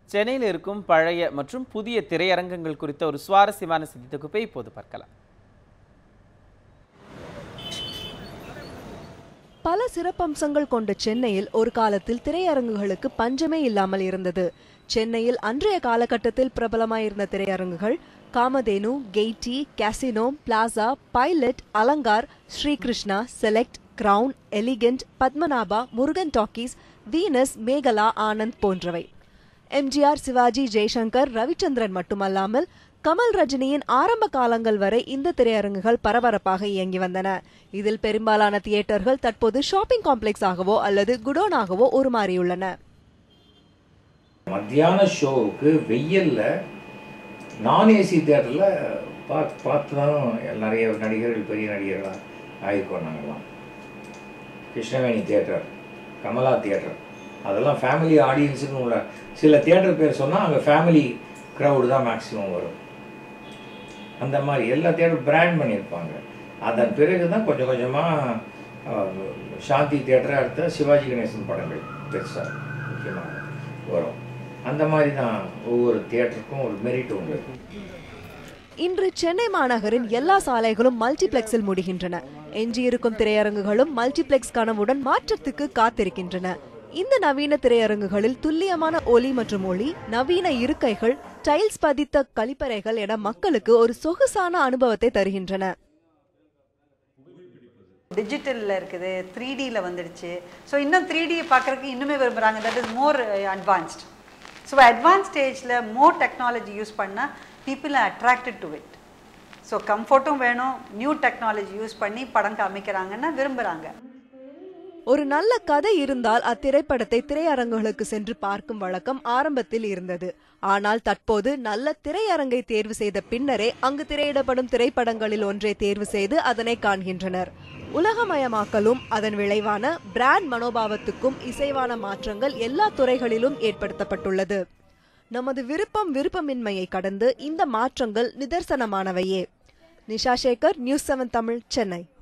சென்னையில் இருக்கும் பழைய மற்றும் புதிய திரையரங்கங்கள் குறித்த ஒரு சுவாரஸ்யமான செய்தி தொகுப்பை இப்போது பார்க்கலாம் பல சிறப்பம்சங்கள் கொண்ட சென்னையில் ஒரு காலத்தில் திரையரங்குகளுக்கு பஞ்சமே இல்லாமல் இருந்தது சென்னையில் அன்றைய காலகட்டத்தில் பிரபலமாயிருந்த திரையரங்குகள் Kamadhenu Gaiety Casino Plaza Pilot Alankar Srikrishna Select Crown Elegant Padmanabha Murugan Talkies Venus Mekala Anand போன்றவை எம்ஜிஆர் சிவாஜி ஜெய்சங்கர் ரவிச்சந்திரன் மட்டுமல்லாமல் கமல் ரஜினியின் ஆரம்ப காலங்கள் வரை இந்த திரையரங்குகள் பரபரப்பாக இயங்கி வந்தன இதில் பெரும்பாலான தியேட்டர்கள் தற்போது ஷாப்பிங் காம்ப்ளெக்ஸாகவோ அல்லது குடோனாகவோ உருமாறியுள்ளன மத்தியான ஷோவுக்கு வெயில்ல நான் ஏசி தேட்டரில் பார்த்து பார்த்து தான் நிறைய நடிகர்கள் பெரிய நடிகர்களாக ஆகிருக்கோம் நாங்கள்லாம் கிருஷ்ணவேணி தியேட்டர் கமலா தியேட்டர் அதெல்லாம் ஃபேமிலி ஆடியன்ஸுன்னு உள்ள சில தியேட்டர் பேர் சொன்னால் அங்கே ஃபேமிலி க்ரௌடு தான் மேக்ஸிமம் வரும் அந்த மாதிரி எல்லா தியேட்டரும் பிராண்ட் பண்ணியிருப்பாங்க அதன் பிறகு தான் கொஞ்சம் கொஞ்சமாக சாந்தி தியேட்டர் அடுத்த சிவாஜி கணேசன் படங்கள் பெருசாக முக்கியமாக வரும் அந்த மாதிரி தான் ஒவ்வொரு தியேட்டருக்கும் ஒரு மெரிட் உண்டு இன்று சென்னை மாநகரின் எல்லா சாலைகளும் மல்டிபிளெக்ஸில் முடிகின்றன எஞ்சியிருக்கும் திரையரங்குகளும் மல்டிபிளெக்ஸ் கனவுடன் மாற்றத்துக்கு காத்திருக்கின்றன இந்த நவீன திரையரங்குகளில் துல்லியமான ஒலி மற்றும் ஒளி நவீன இருக்கைகள் டைல்ஸ் பதித்த கழிப்பறைகள் என மக்களுக்கு ஒரு சொகுசான அனுபவத்தை தருகின்றன டிஜிட்டலில் இருக்குது த்ரீ டியில் வந்துடுச்சு ஸோ இன்னும் த்ரீ டி பார்க்குறதுக்கு இன்னுமே விரும்புகிறாங்க that is more advanced so advance ஸ்டேஜில் மோர் டெக்னாலஜி யூஸ் பண்ணால் people are attracted to it so கம்ஃபர்ட்டும் வேணும் நியூ டெக்னாலஜி யூஸ் பண்ணி படம் காமிக்கிறாங்கன்னா விரும்புகிறாங்க ஒரு நல்ல கதை இருந்தால் அத்திரைப்படத்தை திரையரங்குகளுக்கு சென்று பார்க்கும் வழக்கம் ஆரம்பத்தில் இருந்தது ஆனால் தற்போது நல்ல திரையரங்கை தேர்வு செய்த பின்னரே அங்கு திரையிடப்படும் திரைப்படங்களில் ஒன்றை தேர்வு செய்து அதனை காண்கின்றனர் உலகமயமாக்கலும் அதன் விளைவான பிராண்ட் மனோபாவத்துக்கும் இசைவான மாற்றங்கள் எல்லா துறைகளிலும் ஏற்படுத்தப்பட்டுள்ளது நமது விருப்பம் விருப்பமின்மையை கடந்து இந்த மாற்றங்கள் நிதர்சனமானவையே நிஷா சேகர் நியூஸ் செவன் தமிழ் சென்னை